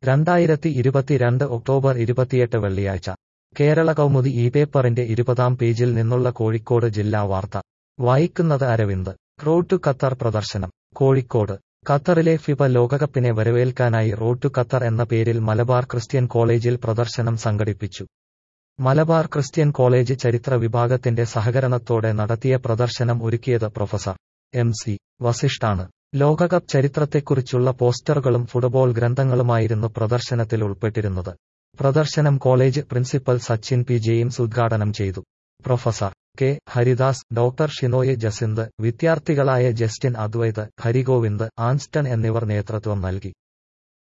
രണ്ടായിരത്തി ഇരുപത്തിരണ്ട് ഒക്ടോബർ ഇരുപത്തിയെട്ട് വെള്ളിയാഴ്ച കേരള കൗമുദി ഈ പേപ്പറിന്റെ ഇരുപതാം പേജിൽ നിന്നുള്ള കോഴിക്കോട് ജില്ലാ വാർത്ത വായിക്കുന്നത് അരവിന്ദ് റോഡ് ടു ഖത്തർ പ്രദർശനം കോഴിക്കോട് ഖത്തറിലെ ഫിഫ ലോകകപ്പിനെ വരവേൽക്കാനായി റോഡ് ടു ഖത്തർ എന്ന പേരിൽ മലബാർ ക്രിസ്ത്യൻ കോളേജിൽ പ്രദർശനം സംഘടിപ്പിച്ചു മലബാർ ക്രിസ്ത്യൻ കോളേജ് ചരിത്ര വിഭാഗത്തിന്റെ സഹകരണത്തോടെ നടത്തിയ പ്രദർശനം ഒരുക്കിയത് പ്രൊഫസർ എം സി വസിഷ്ഠാണ് ലോകകപ്പ് ചരിത്രത്തെക്കുറിച്ചുള്ള പോസ്റ്ററുകളും ഫുട്ബോൾ ഗ്രന്ഥങ്ങളുമായിരുന്നു പ്രദർശനത്തിൽ ഉൾപ്പെട്ടിരുന്നത് പ്രദർശനം college principal Sachin P James ഉദ്ഘാടനം ചെയ്തു professor K Haridas doctor Shinoy Jacinth വിദ്യാർത്ഥികളായ ജസ്റ്റിൻ അദ്വൈത് ഹരിഗോവിന്ദ് ആൻസ്റ്റൺ എന്നിവർ നേതൃത്വം നൽകി